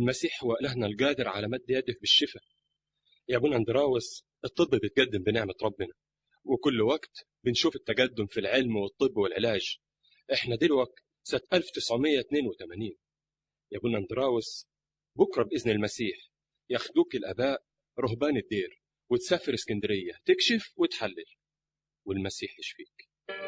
المسيح هو إلهنا القادر على مد يده بالشفاء يا ابونا اندراوس الطب بيتقدم بنعمة ربنا وكل وقت بنشوف التقدم في العلم والطب والعلاج احنا دلوقتي سنة 1982 يا ابونا اندراوس بكرة بإذن المسيح ياخدوك الآباء رهبان الدير وتسافر اسكندرية تكشف وتحلل والمسيح يشفيك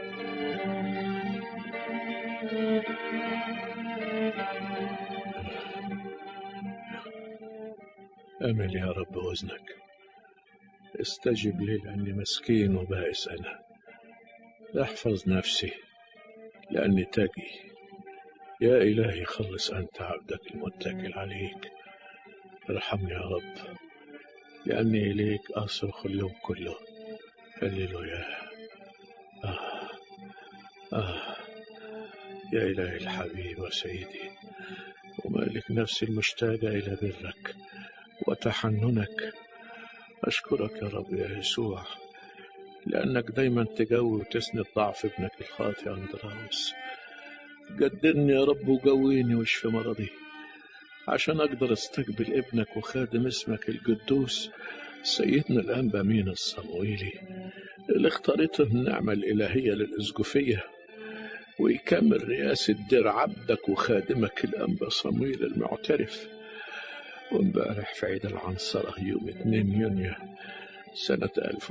أمل يا رب وزنك استجب لي لأني مسكين وبائس أنا احفظ نفسي لأني تقي يا إلهي خلص أنت عبدك المتكل عليك ارحمني يا رب لأني إليك أصرخ اليوم كله هللويا آه آه يا إلهي الحبيب وسيدي ومالك نفسي المشتاقة إلى برك وتحننك أشكرك يا رب يا يسوع لأنك دايما تقوي وتسند ضعف ابنك الخاطئ أندراوس قدرني يا رب وقويني واشفي مرضي عشان أقدر أستقبل ابنك وخادم اسمك القدوس سيدنا الأنبا مين الصمويلي اللي اختارته النعمة الإلهية للإسقفية ويكمل رئاسة دير عبدك وخادمك الأنبا صمويل المعترف وامبارح في عيد العنصرة يوم 2 يونيو سنة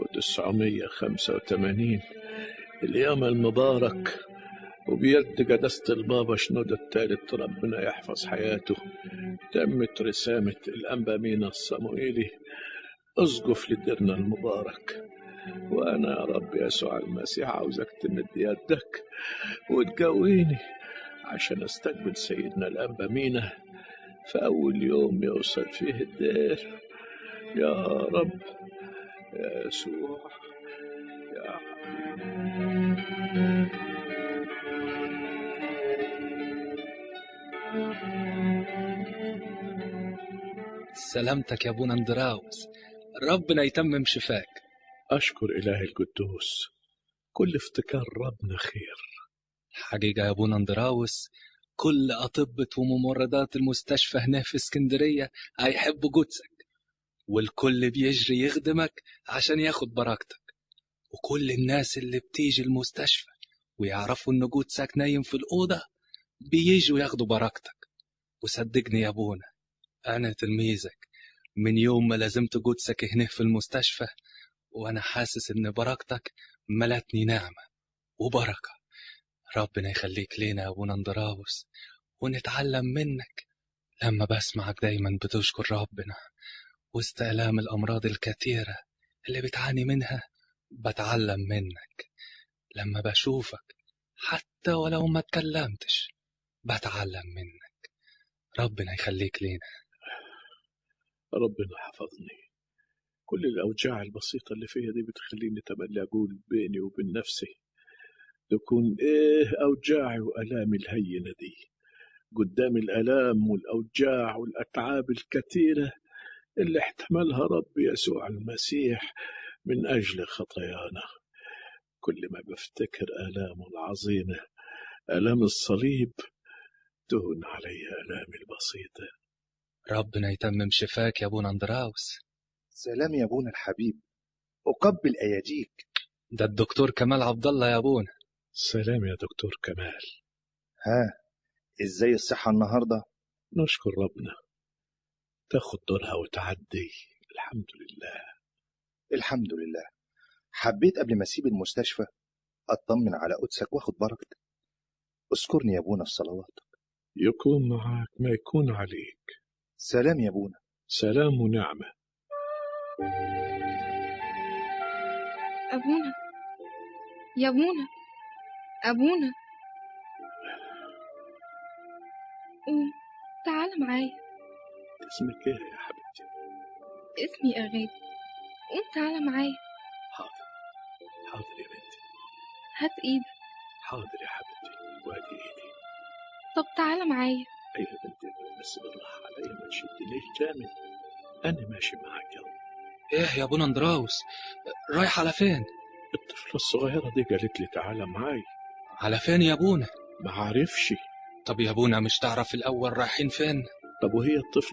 1985 اليوم المبارك وبيد قداسة البابا شنودة الثالث ربنا يحفظ حياته تمت رسامة الأنبا مينا الصموئيلي أسقف لديرنا المبارك وأنا يا رب يسوع المسيح عاوزك تمد يدك وتقويني عشان استقبل سيدنا الأنبا مينا في أول يوم يوصل فيه الدير يا رب يا يسوع يا سلامتك يا ابونا اندراوس ربنا يتمم شفاك أشكر إلهي القدوس كل افتكار ربنا خير حقيقة يا ابونا اندراوس كل أطبة وممرضات المستشفى هنا في اسكندرية هيحبوا قدسك والكل بيجري يخدمك عشان ياخد بركتك وكل الناس اللي بتيجي المستشفى ويعرفوا إن قدسك نايم في الأوضة بيجوا ياخدوا بركتك وصدقني يا أبونا أنا تلميذك من يوم ما لازمت قدسك هنا في المستشفى وأنا حاسس إن بركتك ملتني نعمة وبركة ربنا يخليك لينا يا أبونا اندراوس ونتعلم منك لما بسمعك دايما بتشكر ربنا وسط آلام الأمراض الكثيرة اللي بتعاني منها بتعلم منك لما بشوفك حتى ولو ما اتكلمتش بتعلم منك ربنا يخليك لينا ربنا حفظني كل الأوجاع البسيطة اللي فيها دي بتخليني تملي أقول بيني وبين نفسي تكون إيه أوجاعي وألامي الهينة دي قدام الآلام والأوجاع والأتعاب الكثيرة اللي احتملها رب يسوع المسيح من أجل خطايانا كل ما بفتكر آلامه العظيمة آلام الصليب تهون علي آلامي البسيطة ربنا يتمم شفاك يا أبونا اندراوس سلام يا ابونا الحبيب أقبل أياديك ده الدكتور كمال عبد الله يا أبونا سلام يا دكتور كمال ها ازاي الصحة النهاردة نشكر ربنا تاخد دورها وتعدي الحمد لله الحمد لله حبيت قبل ما اسيب المستشفى اطمن على قدسك واخد بركتك اذكرني يا ابونا في صلواتك يكون معك ما يكون عليك سلام يا ابونا سلام ونعمة أبونا يا أبونا أبونا قوم تعال معايا اسمك ايه يا حبيبتي اسمي أغادي قوم تعال معايا حاضر حاضر يا بنتي هات إيدك حاضر يا حبيبتي وادي ايدي طب تعال معايا ايوه يا بنتي بس بالراحة عليا ما تشدنيش جامد انا ماشي معاك يلا إيه يا أبونا اندراوس رايح على فين الطفلة الصغيرة دي قالت لي تعالى معاي على فين يا أبونا ما عارفش طب يا أبونا مش تعرف الأول رايحين فين طب وهي الطفلة